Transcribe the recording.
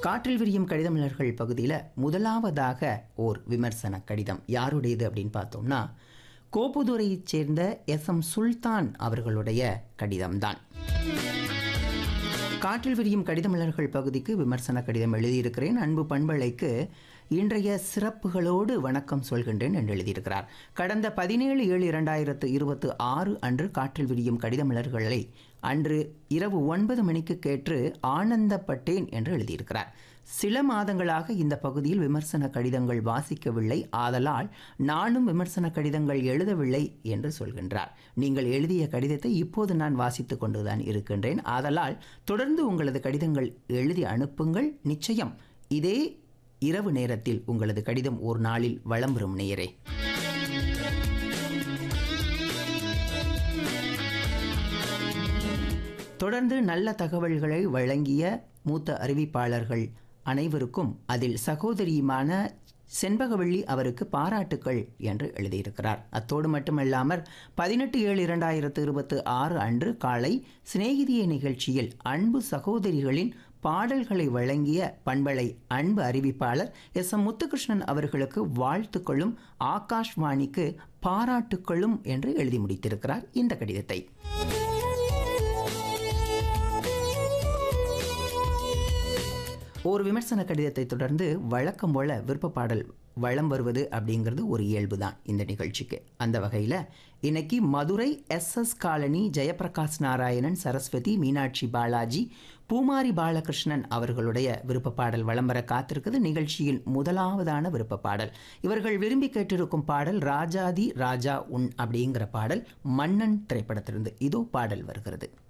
காற்றில் விரியும் கடிதமலர்கள் பகுதியில் முதலாவதாக ஓர் விமர்சன கடிதம் யாருடையது அப்படின்னு பார்த்தோம்னா கோப்புதுறையைச் சேர்ந்த எஸ் எம் சுல்தான் அவர்களுடைய கடிதம்தான் காற்றில் விரியும் கடிதமலர்கள் பகுதிக்கு விமர்சன கடிதம் எழுதியிருக்கிறேன் அன்பு பண்பலைக்கு இன்றைய சிறப்புகளோடு வணக்கம் சொல்கின்றேன் என்று எழுதியிருக்கிறார் கடந்த பதினேழு ஏழு இரண்டாயிரத்து இருபத்து ஆறு அன்று காற்றில் விரியும் கடிதமலர்களை அன்று இரவு ஒன்பது மணிக்கு கேட்டு ஆனந்தப்பட்டேன் என்று எழுதியிருக்கிறார் சில மாதங்களாக இந்த பகுதியில் விமர்சன கடிதங்கள் வாசிக்கவில்லை ஆதலால் நானும் விமர்சன கடிதங்கள் எழுதவில்லை என்று சொல்கின்றார் நீங்கள் எழுதிய கடிதத்தை இப்போது நான் வாசித்து கொண்டுதான் இருக்கின்றேன் ஆதலால் தொடர்ந்து உங்களது கடிதங்கள் எழுதி அனுப்புங்கள் நிச்சயம் இதே இரவு நேரத்தில் உங்களது கடிதம் ஒரு நாளில் வளம் வரும் நேரே தொடர்ந்து நல்ல தகவல்களை வழங்கிய மூத்த அறிவிப்பாளர்கள் அனைவருக்கும் அதில் சகோதரியுமான செண்பகவள்ளி அவருக்கு பாராட்டுக்கள் என்று எழுதியிருக்கிறார் அத்தோடு மட்டுமல்லாமல் பதினெட்டு ஏழு இரண்டாயிரத்து இருபத்து ஆறு அன்று காலை சிநேகிதிய நிகழ்ச்சியில் அன்பு சகோதரிகளின் பாடல்களை வழங்கிய பண்பலை அன்பு அறிவிப்பாளர் எஸ் எம் முத்துகிருஷ்ணன் அவர்களுக்கு வாழ்த்துக்களும் ஆகாஷ்வாணிக்கு பாராட்டுக்களும் என்று எழுதி முடித்திருக்கிறார் இந்த கடிதத்தை ஒரு விமர்சன கடிதத்தை தொடர்ந்து வழக்கம் போல விருப்ப பாடல் வளம் வருவது அப்படிங்கிறது ஒரு இயல்பு தான் இந்த நிகழ்ச்சிக்கு அந்த வகையில் இன்னைக்கு மதுரை எஸ்எஸ் காலனி ஜெயபிரகாஷ் நாராயணன் சரஸ்வதி மீனாட்சி பாலாஜி பூமாரி பாலகிருஷ்ணன் அவர்களுடைய விருப்ப பாடல் வளம் வர காத்திருக்குது நிகழ்ச்சியில் முதலாவதான விருப்ப பாடல் இவர்கள் விரும்பி கேட்டிருக்கும் பாடல் ராஜாதி ராஜா உன் அப்படிங்கிற பாடல் மன்னன் திரைப்படத்திலிருந்து இதோ பாடல் வருகிறது